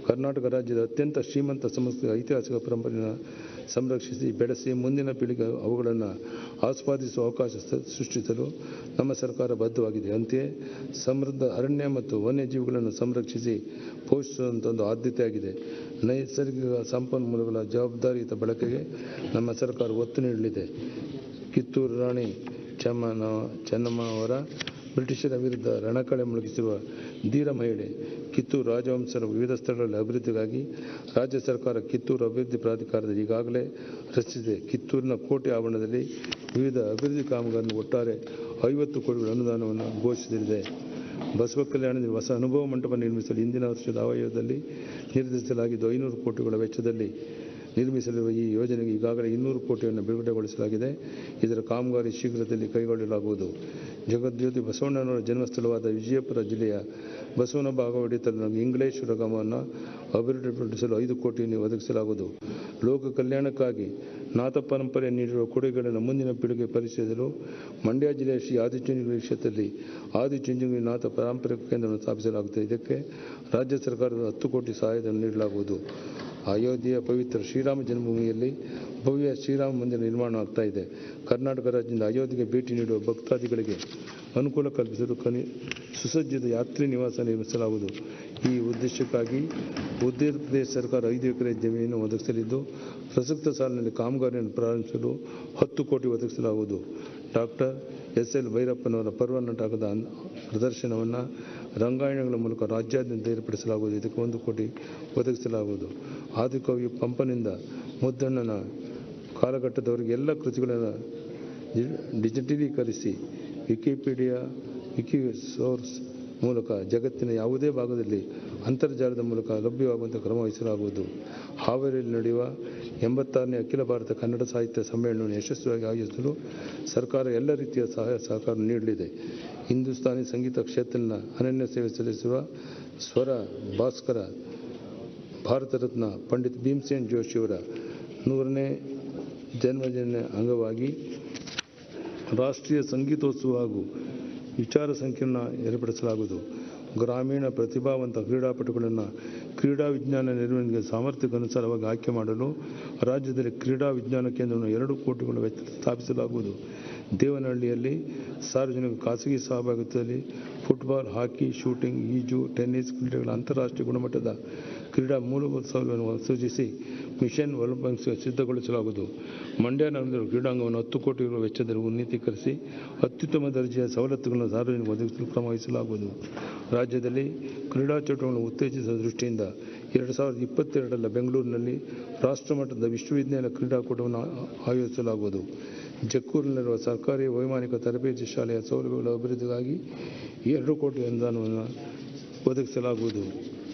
ಕರ್ನಾಟಕ ರಾಜ್ಯದ ಅತ್ಯಂತ ಶ್ರೀಮಂತ ಸಂಸ್ಕೃತಿ ಐತಿಹಾಸಿಕ ಪರಂಪರೆಯನ್ನು ಸಂರಕ್ಷಿಸಿ ಬೆಳೆಸಿ ಮುಂದಿನ ಪೀಳಿಗೆ ಅವುಗಳನ್ನು ಆಸ್ವಾದಿಸುವ ಅವಕಾಶ ಸ- ಸೃಷ್ಟಿಸಲು ನಮ್ಮ ಸರ್ಕಾರ ಬದ್ಧವಾಗಿದೆ ಅಂತೆಯೇ ಸಮೃದ್ಧ ಅರಣ್ಯ ಮತ್ತು ವನ್ಯಜೀವಿಗಳನ್ನು ಸಂರಕ್ಷಿಸಿ ಪೋಷಿಸುವಂಥ ಒಂದು ಆದ್ಯತೆಯಾಗಿದೆ ನೈಸರ್ಗಿಕ ಸಂಪನ್ಮೂಲಗಳ ಜವಾಬ್ದಾರಿಯುತ ಬಳಕೆಗೆ ನಮ್ಮ ಸರ್ಕಾರ ಒತ್ತು ನೀಡಲಿದೆ ಕಿತ್ತೂರು ರಾಣಿ ಚೆಮ್ಮನ ಚೆನ್ನಮ್ಮ ಅವರ ಬ್ರಿಟಿಷರ ವಿರುದ್ಧ ರಣಕಳೆ ಮುಳುಗಿಸಿರುವ ಧೀರ ಮಹಿಳೆ ಕಿತ್ತೂರು ರಾಜವಂಶರ ವಿವಿಧ ಸ್ಥಳಗಳಲ್ಲಿ ಅಭಿವೃದ್ಧಿಗಾಗಿ ರಾಜ್ಯ ಸರ್ಕಾರ ಕಿತ್ತೂರು ಅಭಿವೃದ್ಧಿ ಪ್ರಾಧಿಕಾರದ ಈಗಾಗಲೇ ರಚಿಸಿದೆ ಕಿತ್ತೂರಿನ ಕೋಟೆ ಆವರಣದಲ್ಲಿ ವಿವಿಧ ಅಭಿವೃದ್ಧಿ ಕಾಮಗಾರಿಯನ್ನು ಒಟ್ಟಾರೆ ಐವತ್ತು ಕೋಟಿಗಳ ಅನುದಾನವನ್ನು ಘೋಷಿಸಿದೆ ಬಸವ ಕಲ್ಯಾಣದಲ್ಲಿ ಹೊಸ ಅನುಭವ ಮಂಟಪ ನಿರ್ಮಿಸಲು ಇಂದಿನ ವರ್ಷದ ಆವಯವದಲ್ಲಿ ನಿರ್ಧರಿಸಲಾಗಿದ್ದು ಐನೂರು ಕೋಟಿಗಳ ವೆಚ್ಚದಲ್ಲಿ ನಿರ್ಮಿಸಲಿರುವ ಈ ಯೋಜನೆಗೆ ಈಗಾಗಲೇ ಇನ್ನೂರು ಕೋಟಿಯನ್ನು ಬಿಡುಗಡೆಗೊಳಿಸಲಾಗಿದೆ ಇದರ ಕಾಮಗಾರಿ ಶೀಘ್ರದಲ್ಲಿ ಕೈಗೊಳ್ಳಲಾಗುವುದು ಜಗದ್ಯೋತಿ ಬಸವಣ್ಣನವರ ಜನ್ಮಸ್ಥಳವಾದ ವಿಜಯಪುರ ಜಿಲ್ಲೆಯ ಬಸವನ ಬಾಗವಡಿ ತನ್ನ ಇಂಗ್ಲೇಶ್ವರ ಗ್ರಾಮವನ್ನು ಅಭಿವೃದ್ಧಿಪಡಿಸಲು ಐದು ಕೋಟಿಯನ್ನು ಒದಗಿಸಲಾಗುವುದು ಲೋಕ ಕಲ್ಯಾಣಕ್ಕಾಗಿ ನಾಥ ಪರಂಪರೆ ನೀಡಿರುವ ಕೊಡುಗೆಗಳನ್ನು ಮುಂದಿನ ಪೀಳಿಗೆ ಪರಿಚಯಿಸಲು ಮಂಡ್ಯ ಜಿಲ್ಲೆಯ ಶ್ರೀ ಆದಿಚುಂಚನಗಿರಿ ಕ್ಷೇತ್ರದಲ್ಲಿ ಆದಿಚುಂಚನಗಿರಿ ನಾಥ ಪಾರಂಪರಿಕ ಕೇಂದ್ರವನ್ನು ಸ್ಥಾಪಿಸಲಾಗುತ್ತದೆ ಇದಕ್ಕೆ ರಾಜ್ಯ ಸರ್ಕಾರದ ಹತ್ತು ಕೋಟಿ ಸಹಾಯಧನ ನೀಡಲಾಗುವುದು ಅಯೋಧ್ಯೆಯ ಪವಿತ್ರ ಶ್ರೀರಾಮ ಜನ್ಮಭೂಮಿಯಲ್ಲಿ ಭವ್ಯ ಶ್ರೀರಾಮ ಮಂದಿರ ನಿರ್ಮಾಣ ಆಗ್ತಾ ಇದೆ ಕರ್ನಾಟಕ ರಾಜ್ಯದಿಂದ ಅಯೋಧ್ಯೆಗೆ ಭೇಟಿ ನೀಡುವ ಭಕ್ತಾದಿಗಳಿಗೆ ಅನುಕೂಲ ಕಲ್ಪಿಸಲು ಕನಿ ಸುಸಜ್ಜಿತ ಯಾತ್ರಿ ನಿವಾಸ ನಿರ್ಮಿಸಲಾಗುವುದು ಈ ಉದ್ದೇಶಕ್ಕಾಗಿ ಉತ್ತರ ಪ್ರದೇಶ ಸರ್ಕಾರ ಐದು ಎಕರೆ ಜಮೀನು ಒದಗಿಸಲಿದ್ದು ಪ್ರಸಕ್ತ ಸಾಲಿನಲ್ಲಿ ಕಾಮಗಾರಿಯನ್ನು ಪ್ರಾರಂಭಿಸಲು ಹತ್ತು ಕೋಟಿ ಒದಗಿಸಲಾಗುವುದು ಡಾಕ್ಟರ್ ಎಸ್ ಎಲ್ ಭೈರಪ್ಪನವರ ಪರ್ವ ನಾಟಕದ ಅನ್- ಪ್ರದರ್ಶನವನ್ನು ರಂಗಾಯಣಗಳ ಮೂಲಕ ರಾಜ್ಯಾದ್ಯಂತ ಏರ್ಪಡಿಸಲಾಗುವುದು ಇದಕ್ಕೆ ಒಂದು ಕೋಟಿ ಒದಗಿಸಲಾಗುವುದು ಆದಿಕವಿ ಪಂಪನಿಂದ ಮುದ್ದಣ್ಣನ ಕಾಲಘಟ್ಟದವರೆಗೆ ಎಲ್ಲ ಕೃತಿಗಳನ್ನು ಡಿ- ಡಿಜಿಟಲೀಕರಿಸಿ ವಿಕಿಪೀಡಿಯಾ ವಿಕಿ ಸೋರ್ಸ್ ಮೂಲಕ ಜಗತ್ತಿನ ಯಾವುದೇ ಭಾಗದಲ್ಲಿ ಅಂತರ್ಜಾಲದ ಮೂಲಕ ಲಭ್ಯವಾಗುವಂಥ ಕ್ರಮ ವಹಿಸಲಾಗುವುದು ಹಾವೇರಿಯಲ್ಲಿ ನಡೆಯುವ ಎಂಬತ್ತಾರನೇ ಅಖಿಲ ಭಾರತ ಕನ್ನಡ ಸಾಹಿತ್ಯ ಸಮ್ಮೇಳನವನ್ನು ಯಶಸ್ವಿಯಾಗಿ ಆಯೋಜಿಸಲು ಸರ್ಕಾರ ಎಲ್ಲ ರೀತಿಯ ಸಹಾಯ ಸಹಕಾರ ನೀಡಲಿದೆ ಹಿಂದೂಸ್ತಾನಿ ಸಂಗೀತ ಕ್ಷೇತ್ರನ ಅನನ್ಯ ಸೇವೆ ಸಲ್ಲಿಸುವ ಸ್ವರ ಭಾಸ್ಕರ ಭಾರತ ರತ್ನ ಪಂಡಿತ್ ಭೀಮಸೇನ್ ಜೋಶಿಯವರ ನೂರನೇ ಜನ್ಮದಿನ ಅಂಗವಾಗಿ ರಾಷ್ಟ್ರೀಯ ಸಂಗೀತೋತ್ಸವ ಹಾಗೂ ವಿಚಾರ ಸಂಕಿರಣ ಏರ್ಪಡಿಸಲಾಗುವುದು ಗ್ರಾಮೀಣ ಪ್ರತಿಭಾವಂತ ಕ್ರೀಡಾಪಟುಗಳನ್ನು ಕ್ರೀಡಾ ವಿಜ್ಞಾನ ನಿರ್ವಹಣೆಗೆ ಸಾಮರ್ಥ್ಯಕ್ಕೆ ಅನುಸಾರವಾಗಿ ಆಯ್ಕೆ ಮಾಡಲು ರಾಜ್ಯದಲ್ಲಿ ಕ್ರೀಡಾ ವಿಜ್ಞಾನ ಕೇಂದ್ರವನ್ನು ಎರಡು ಕೋಟಿಗಳ ವೆಚ್ಚ ಸ್ಥಾಪಿಸಲಾಗುವುದು ದೇವನಹಳ್ಳಿಯಲ್ಲಿ ಸಾರ್ವಜನಿಕ ಖಾಸಗಿ ಸಹಭಾಗಿತ್ವದಲ್ಲಿ ಫುಟ್ಬಾಲ್ ಹಾಕಿ ಶೂಟಿಂಗ್ ಈಜು ಟೆನ್ನಿಸ್ ಕ್ರೀಡೆಗಳ ಅಂತಾರಾಷ್ಟ್ರೀಯ ಗುಣಮಟ್ಟದ ಕ್ರೀಡಾ ಮೂಲಭೂತ ಸೌಲಭ್ಯವನ್ನು ಸೃಜಿಸಿ ಮಿಷನ್ ಒಲಿಂಪಿಕ್ಸ್ ಸಿದ್ಧಗೊಳಿಸಲಾಗುವುದು ಮಂಡ್ಯ ನಗರದ ಕ್ರೀಡಾಂಗವನ್ನು ಹತ್ತು ಕೋಟಿ ರು ವೆಚ್ಚದಲ್ಲಿ ಉನ್ನತೀಕರಿಸಿ ಅತ್ಯುತ್ತಮ ದರ್ಜೆಯ ಸವಲತ್ತುಗಳನ್ನು ಸಾರ್ವಜನಿಕ ಒದಗಿಸಲು ಕ್ರಮ ವಹಿಸಲಾಗುವುದು ರಾಜ್ಯದಲ್ಲಿ ಕ್ರೀಡಾ ಚಟುವಟಿಕೆಗಳನ್ನು ಉತ್ತೇಜಿಸುವ ದೃಷ್ಟಿಯಿಂದ ಎರಡು ಸಾವಿರದ ಇಪ್ಪತ್ತೆರಡರ ಬೆಂಗಳೂರಿನಲ್ಲಿ ರಾಷ್ಟ್ರಮಟ್ಟದ ವಿಶ್ವವಿದ್ಯಾಲಯ ಕ್ರೀಡಾಕೂಟವನ್ನು ಆ- ಆಯೋಜಿಸಲಾಗುವುದು ಜಕ್ಕೂರಿನಲ್ಲಿರುವ ಸರ್ಕಾರಿ ವೈಮಾನಿಕ ತರಬೇತಿ ಶಾಲೆಯ ಸೌಲಭ್ಯಗಳ ಅಭಿವೃದ್ಧಿಗಾಗಿ ಎರಡು ಕೋಟಿ ಅನುದಾನವನ್ನು ಒದಗಿಸಲಾಗುವುದು